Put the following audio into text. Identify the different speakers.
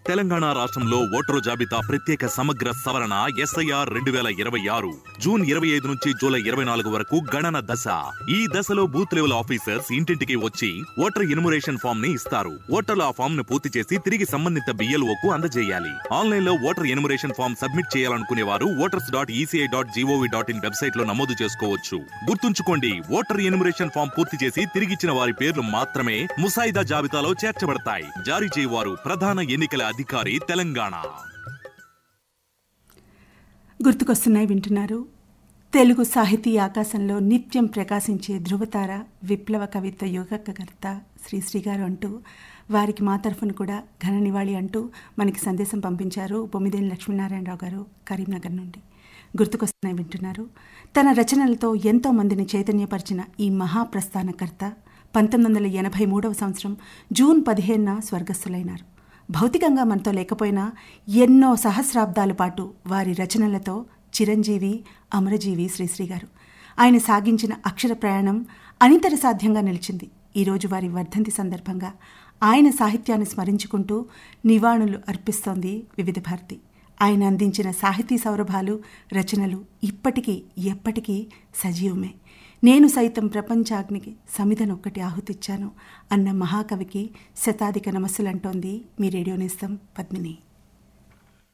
Speaker 1: తెలంగాణ రాష్ట్రంలో ఓటరు జాబితా ప్రత్యేక సమగ్ర సవరణ ఎస్ఐఆర్ రెండు వేల ఇరవై ఆరు జూన్ ఇరవై ఐదు నుంచి జూలై ఇరవై నాలుగు వరకు గణన దశ ఈ దశలో బూత్ లెవెల్ ఆఫీసర్స్ ఇంటింటికి వచ్చి ఓటర్ ఎన్యుమరేషన్ ఫామ్ ని ఇస్తారు ఓటర్లు ఆ ఫామ్ ను పూర్తి చేసి తిరిగి సంబంధిత బిఎల్ఓకు అందజేయాలి ఆన్లైన్ లో ఓటర్ ఎన్యుమరేషన్ ఫామ్ సబ్మిట్ చేయాలనుకునే వారు voters dot ECI dot GOV dot in website లో నమోదు చేసుకోవచ్చు గుర్తుంచుకోండి ఓటర్ ఎన్యుమరేషన్ ఫామ్ పూర్తి చేసి తిరిగిచ్చిన వారి పేర్లు మాత్రమే ముసాయిదా జాబితాలో చేర్చబడతాయి జారీ చేయవారు ప్రధాన ఎన్నికల అధికారి తెలంగాణ
Speaker 2: గుర్తుకొస్తున్నాయి వింటున్నారు తెలుగు సాహితీ ఆకాశంలో నిత్యం ప్రకాశించే ధృవతార విప్లవ కవిత్వ యోగకర్త శ్రీశ్రీ గారు అంటూ వారికి మా తరఫున కూడా ఘన నివాళి అంటూ మనకి సందేశం పంపించారు బొమ్మిదేని లక్ష్మీనారాయణరావు గారు కరీంనగర్ నుండి గుర్తుకొస్తున్నాయి వింటున్నారు తన రచనలతో ఎంతో మందిని చైతన్యపరిచిన ఈ మహాప్రస్థానకర్త పంతొమ్మిది వందల ఎనభై మూడవ సంవత్సరం జూన్ పదిహేనున స్వర్గస్థులైనారు భౌతికంగా మనతో లేకపోయినా ఎన్నో సహస్రాబ్దాల పాటు వారి రచనలతో చిరంజీవి అమరజీవి శ్రీశ్రీ గారు ఆయన సాగించిన అక్షర ప్రయాణం అనితర సాధ్యంగా నిలిచింది ఈరోజు వారి వర్ధంతి సందర్భంగా ఆయన సాహిత్యాన్ని స్మరించుకుంటూ నివాళులు అర్పిస్తోంది వివిధ భారతి ఆయన అందించిన సాహితీ సౌరభాలు రచనలు ఇప్పటికీ ఎప్పటికీ సజీవమే నేను సైతం ప్రపంచాగ్నికి సమిధనొక్కటి ఆహుతిచ్చాను అన్న మహాకవికి శతాధిక నమస్సులంటోంది మీ రేడియో నేస్తం పద్మిని